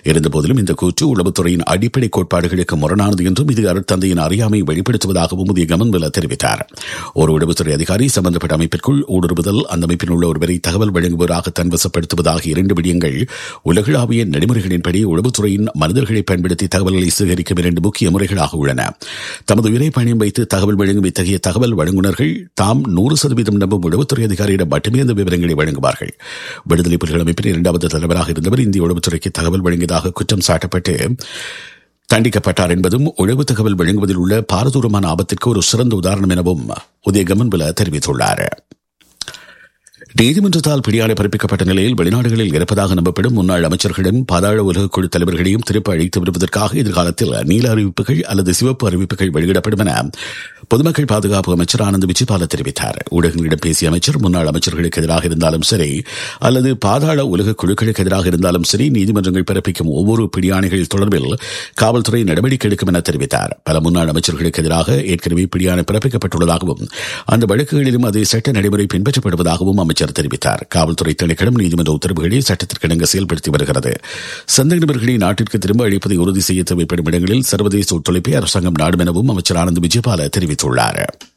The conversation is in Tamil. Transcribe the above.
இருந்தபோதிலும் இந்த கூற்று உளவுத்துறையின் அடிப்படை கோட்பாடுகளுக்கு முரணானது என்றும் இது அருட்தந்தையின் அறியாமை வெளிப்படுத்துவதாகவும் உதய கமன்பில தெரிவித்தார் ஒரு உளவுத்துறை அதிகாரி சம்பந்தப்பட்ட அமைப்பிற்குள் ஊடுருவுதல் அந்த அமைப்பில் உள்ள ஒருவரை தகவல் வழங்குவதாக தன்வசப்படுத்துவதாக இரண்டு விடயங்கள் உலகளாவிய நடைமுறைகளின்படி உளவுத்துறையின் மனிதர்களை பயன்படுத்தி தகவல்களை சேகரிக்கும் இரண்டு முக்கிய முறைகளாக உள்ளன தமது உயிரை பணியம் வைத்து தகவல் வழங்கும் இத்தகைய தகவல் வழங்குநர்கள் தாம் நூறு சதவீதம் நம்பும் உளவுத்துறை அதிகாரியிடம் மட்டுமே அந்த விவரங்களை வழங்குவார்கள் விடுதலை புலிகள் அமைப்பின் இரண்டாவது தலைவராக இருந்தவர் இந்திய உளவுத்துறைக்கு தகவல் வழங்கியதாக குற்றம் சாட்டப்பட்டு தண்டிக்கப்பட்டார் என்பதும் உளவு தகவல் வழங்குவதில் உள்ள பாரதூரமான ஆபத்திற்கு ஒரு சிறந்த உதாரணம் எனவும் உதய கமன்பில தெரிவித்துள்ளார் நீதிமன்றத்தால் பிடியாணை பிறப்பிக்கப்பட்ட நிலையில் வெளிநாடுகளில் இருப்பதாக நம்பப்படும் முன்னாள் அமைச்சர்களிடம் பாதாள உலக குழு தலைவர்களையும் திருப்பி அழைத்து வருவதற்காக எதிர்காலத்தில் நீல அறிவிப்புகள் அல்லது சிவப்பு அறிவிப்புகள் வெளியிடப்படும் என பொதுமக்கள் பாதுகாப்பு அமைச்சர் ஆனந்த் விஜயபால தெரிவித்தார் ஊடகங்களிடம் பேசிய அமைச்சர் முன்னாள் அமைச்சர்களுக்கு எதிராக இருந்தாலும் சரி அல்லது பாதாள உலக குழுக்களுக்கு எதிராக இருந்தாலும் சரி நீதிமன்றங்கள் பிறப்பிக்கும் ஒவ்வொரு பிடியாணைகள் தொடர்பில் காவல்துறை நடவடிக்கை எடுக்கும் என தெரிவித்தார் பல முன்னாள் அமைச்சர்களுக்கு எதிராக ஏற்கனவே பிடியாணை பிறப்பிக்கப்பட்டுள்ளதாகவும் அந்த வழக்குகளிலும் அதே சட்ட நடைமுறை பின்பற்றப்படுவதாகவும் அமைச்சர் தெரிவித்தார் காவல்துறை திணைக்களம் நீதிமன்ற உத்தரவுகளை சட்டத்திற்கிணங்க செயல்படுத்தி வருகிறது சந்தேக நபர்களை நாட்டிற்கு திரும்ப அளிப்பதை உறுதி செய்ய தேவைப்படும் இடங்களில் சர்வதேச ஒத்துழைப்பை அரசாங்கம் நாடும் எனவும் அமைச்சர் ஆனந்த் விஜயபால தெரிவித்துள்ளார்